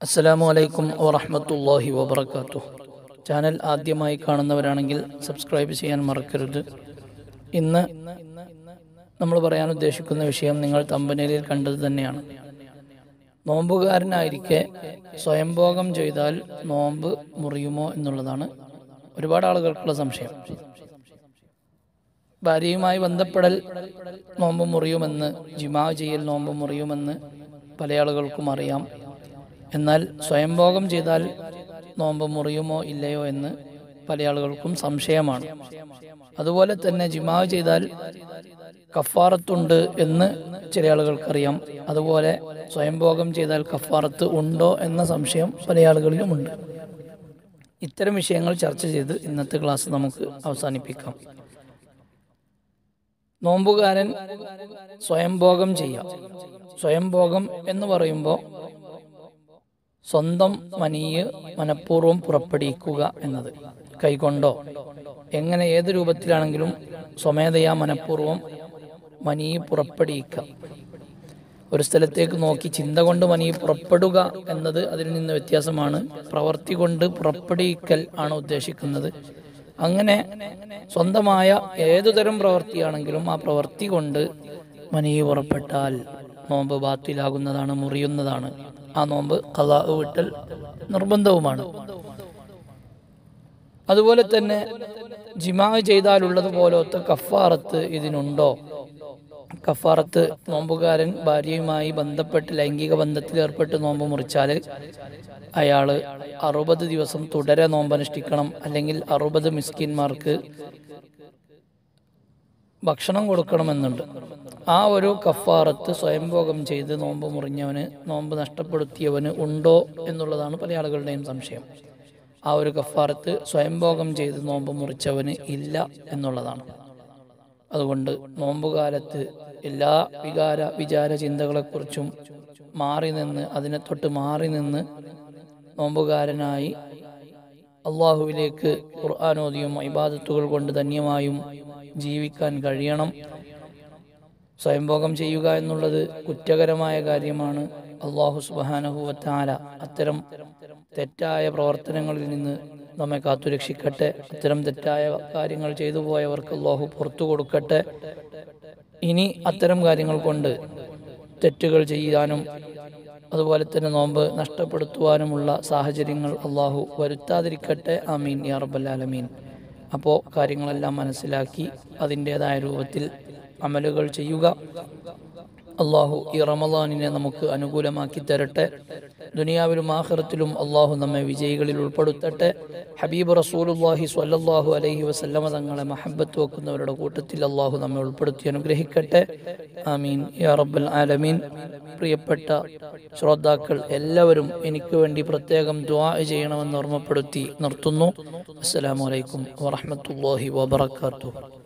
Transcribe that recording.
അസ്സലാമു അലൈക്കും വറഹ്മത്തുള്ളാഹി വബറകാതുഹു ചാനൽ ആദ്യമായി കാണുന്നവരാണെങ്കിൽ സബ്സ്ക്രൈബ് ചെയ്യാൻ മറക്കരുത് ഇന്ന് നമ്മൾ പറയാൻ ഉദ്ദേശിക്കുന്ന വിഷയം നിങ്ങൾ തമ്പനയിൽ കണ്ടത് തന്നെയാണ് നോമ്പുകാരനായിരിക്കെ സ്വയംഭോഗം ചെയ്താൽ നോമ്പ് മുറിയുമോ എന്നുള്ളതാണ് ഒരുപാട് ആളുകൾക്കുള്ള സംശയം ഭാര്യയുമായി ബന്ധപ്പെടൽ നോമ്പ് മുറിയുമെന്ന് ജിമാ ചെയ്യൽ നോമ്പ് മുറിയുമെന്ന് പല ആളുകൾക്കും അറിയാം എന്നാൽ സ്വയംഭോഗം ചെയ്താൽ നോമ്പ് മുറിയുമോ ഇല്ലയോ എന്ന് പല ആളുകൾക്കും സംശയമാണ് അതുപോലെ തന്നെ ജിമാ ചെയ്താൽ കഫാറത്തുണ്ട് എന്ന് ചില ആളുകൾക്കറിയാം അതുപോലെ സ്വയംഭോഗം ചെയ്താൽ കഫാറത്ത് ഉണ്ടോ എന്ന സംശയം പല ആളുകളിലുമുണ്ട് ഇത്തരം വിഷയങ്ങൾ ചർച്ച ചെയ്ത് ഇന്നത്തെ ക്ലാസ് നമുക്ക് അവസാനിപ്പിക്കാം നോമ്പുകാരൻ സ്വയംഭോഗം ചെയ്യാം സ്വയംഭോഗം എന്ന് പറയുമ്പോൾ സ്വന്തം മനീയ് മനഃപൂർവ്വം പുറപ്പെടുവിക്കുക എന്നത് കൈകൊണ്ടോ എങ്ങനെ ഏത് രൂപത്തിലാണെങ്കിലും സ്വമേധയാ മനഃപൂർവ്വം മനീ പുറപ്പെടുവിക്കുക ഒരു സ്ഥലത്തേക്ക് നോക്കി ചിന്ത കൊണ്ട് മനീ പുറപ്പെടുക എന്നത് അതിൽ നിന്ന് വ്യത്യാസമാണ് പ്രവർത്തി കൊണ്ട് പുറപ്പെടുവിക്കൽ ആണ് ഉദ്ദേശിക്കുന്നത് അങ്ങനെ സ്വന്തമായ ഏതുതരം പ്രവൃത്തിയാണെങ്കിലും ആ പ്രവൃത്തി കൊണ്ട് മനീ പുറപ്പെട്ടാൽ നോമ്പ് ബാത്തിലാകുന്നതാണ് മുറിയുന്നതാണ് ആ നോമ്പ് കലാ വിട്ടൽ നിർബന്ധവുമാണ് അതുപോലെ തന്നെ ജിമാ ചെയ്താലുള്ളത് പോലത്തെ കഫാറത്ത് ഇതിനുണ്ടോ കഫാറത്ത് നോമ്പുകാരൻ ഭാര്യയുമായി ബന്ധപ്പെട്ട് ലൈംഗിക ബന്ധത്തിൽ ഏർപ്പെട്ട് നോമ്പ് മുറിച്ചാൽ അയാൾ അറുപത് ദിവസം തുടരെ നോമ്പനുഷ്ഠിക്കണം അല്ലെങ്കിൽ അറുപത് മിസ്കിന്മാർക്ക് ഭക്ഷണം കൊടുക്കണമെന്നുണ്ട് ആ ഒരു കഫാറത്ത് സ്വയംഭോഗം ചെയ്ത് നോമ്പ് മുറിഞ്ഞവന് നോമ്പ് നഷ്ടപ്പെടുത്തിയവന് ഉണ്ടോ എന്നുള്ളതാണ് പല ആളുകളുടെയും സംശയം ആ ഒരു കഫാറത്ത് സ്വയംഭോഗം ചെയ്ത് നോമ്പ് മുറിച്ചവന് ഇല്ല എന്നുള്ളതാണ് അതുകൊണ്ട് നോമ്പുകാലത്ത് എല്ലാ വികാര വിചാര ചിന്തകളെക്കുറിച്ചും മാറി നിന്ന് അതിനെ തൊട്ട് മാറി നിന്ന് നോമ്പുകാരനായി അള്ളാഹുവിലേക്ക് ഖുർആാനോദിയും ഇബാദത്തുകൾ കൊണ്ട് ധന്യമായും ജീവിക്കാൻ കഴിയണം സ്വയംഭോഗം ചെയ്യുക എന്നുള്ളത് കുറ്റകരമായ കാര്യമാണ് അള്ളാഹു സുബാനഹുവത്താല അത്തരം തെറ്റായ പ്രവർത്തനങ്ങളിൽ നിന്ന് നമ്മെ കാത്തുരക്ഷിക്കട്ടെ അത്തരം തെറ്റായ കാര്യങ്ങൾ ചെയ്തു പോയവർക്ക് അള്ളാഹു പുറത്തു കൊടുക്കട്ടെ ഇനി അത്തരം കാര്യങ്ങൾ കൊണ്ട് തെറ്റുകൾ ചെയ്യാനും അതുപോലെ തന്നെ നോമ്പ് നഷ്ടപ്പെടുത്തുവാനുമുള്ള സാഹചര്യങ്ങൾ അള്ളാഹു വരുത്താതിരിക്കട്ടെ ആമീൻ യാ റബ്ബല്ലാലമീൻ അപ്പോൾ കാര്യങ്ങളെല്ലാം മനസ്സിലാക്കി അതിൻ്റെതായ രൂപത്തിൽ അമലുകൾ ചെയ്യുക അള്ളാഹു ഈ റമദാനിനെ നമുക്ക് അനുകൂലമാക്കി തരട്ടെ ദുനിയാവിലും ആഖിറത്തിലും അള്ളാഹു നമ്മെ വിജയികളിൽ ഉൾപ്പെടുത്തട്ടെ ഹബീബ് റസൂലുല്ലാഹി സ്വല്ലല്ലാഹു അലൈഹി വസല്ലമ തങ്ങളെ മഹബത്ത് വെക്കുന്നവരുടെ കൂട്ടത്തിൽ അള്ളാഹു നമ്മെ ഉൾപ്പെടുത്തി അനുഗ്രഹിക്കട്ടെ ആമീൻ യാ റബ്ബൽ ആലമീൻ പ്രിയപ്പെട്ട ശ്രോതാക്കൾ എല്ലാവരും എനിക്ക് വേണ്ടി പ്രത്യേകം ദുആ ചെയ്യണമെന്ന് ഓർമ്മപ്പെടുത്തി നിർത്തുന്നു അസ്സലാമു അലൈക്കും വറഹ്മത്തുള്ളാഹി വബറകാതുഹു